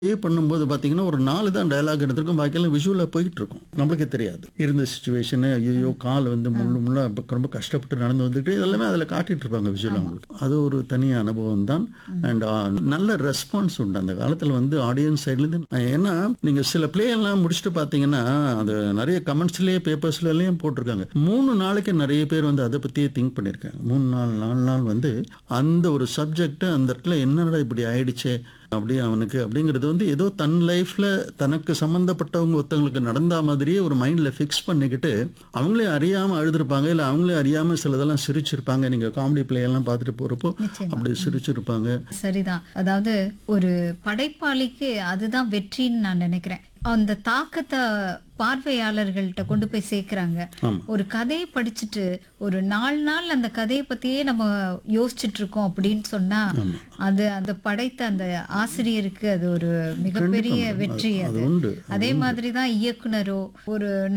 ஏ பண்ணும்போது பார்த்தீங்கன்னா ஒரு நாலு தான் டயலாக் எடுத்திருக்கும் பாக்கியெல்லாம் விஷுவலாக போயிட்டு இருக்கும் நம்மளுக்கே தெரியாது இருந்த சுச்சுவேஷனு ஐயோ கால் வந்து முள்ளு முள்ளா அப்ப ரொம்ப கஷ்டப்பட்டு நடந்து வந்துட்டு இதெல்லாமே அதில் காட்டிட்டு இருப்பாங்க விஷுவலாக உங்களுக்கு அது ஒரு தனி அனுபவம் தான் அண்ட் நல்ல ரெஸ்பான்ஸ் உண்டு அந்த காலத்தில் வந்து ஆடியன்ஸ் சைட்லேருந்து ஏன்னா நீங்கள் சில பிளே எல்லாம் முடிச்சுட்டு பார்த்தீங்கன்னா அது நிறைய கமெண்ட்ஸ்லேயே பேப்பர்ஸ்லயும் போட்டிருக்காங்க மூணு நாளைக்கு நிறைய பேர் வந்து அதை பற்றியே திங்க் பண்ணியிருக்காங்க மூணு நாள் நாலு நாள் வந்து அந்த ஒரு சப்ஜெக்ட் அந்த இடத்துல என்னடா இப்படி ஆயிடுச்சே அப்படி அவனுக்கு அப்படிங்கிறது வந்து ஏதோ தன் லைஃப்ல தனக்கு சம்பந்தப்பட்டவங்க ஒருத்தவங்களுக்கு நடந்த மாதிரியே ஒரு மைண்ட்ல ஃபிக்ஸ் பண்ணிக்கிட்டு அவங்களே அறியாம அழுதுருப்பாங்க இல்ல அவங்களே அறியாம சிலதெல்லாம் சிரிச்சிருப்பாங்க நீங்க காமெடி பிளே எல்லாம் பார்த்துட்டு போறப்போ நிச்சயமா. அப்படி சிரிச்சிருப்பாங்க சரிதான் அதாவது ஒரு படைப்பாளிக்கு அதுதான் வெற்றின்னு நான் நினைக்கிறேன் அந்த தாக்கத்தை பார்வையாளர்கள்ட்ட கொண்டு போய் சேர்க்கறாங்க ஆமா. ஒரு கதையை படிச்சுட்டு ஒரு நாலு நாள் அந்த கதையை பத்தியே நம்ம யோசிச்சுட்டு இருக்கோம் அப்படின்னு சொன்னா அது அந்த படைத்த அந்த ஆசிரியருக்கு அது ஒரு மிகப்பெரிய வெற்றி அது அது உண்டு அதே மாதிரி தான் இயக்குனரோ ஒரு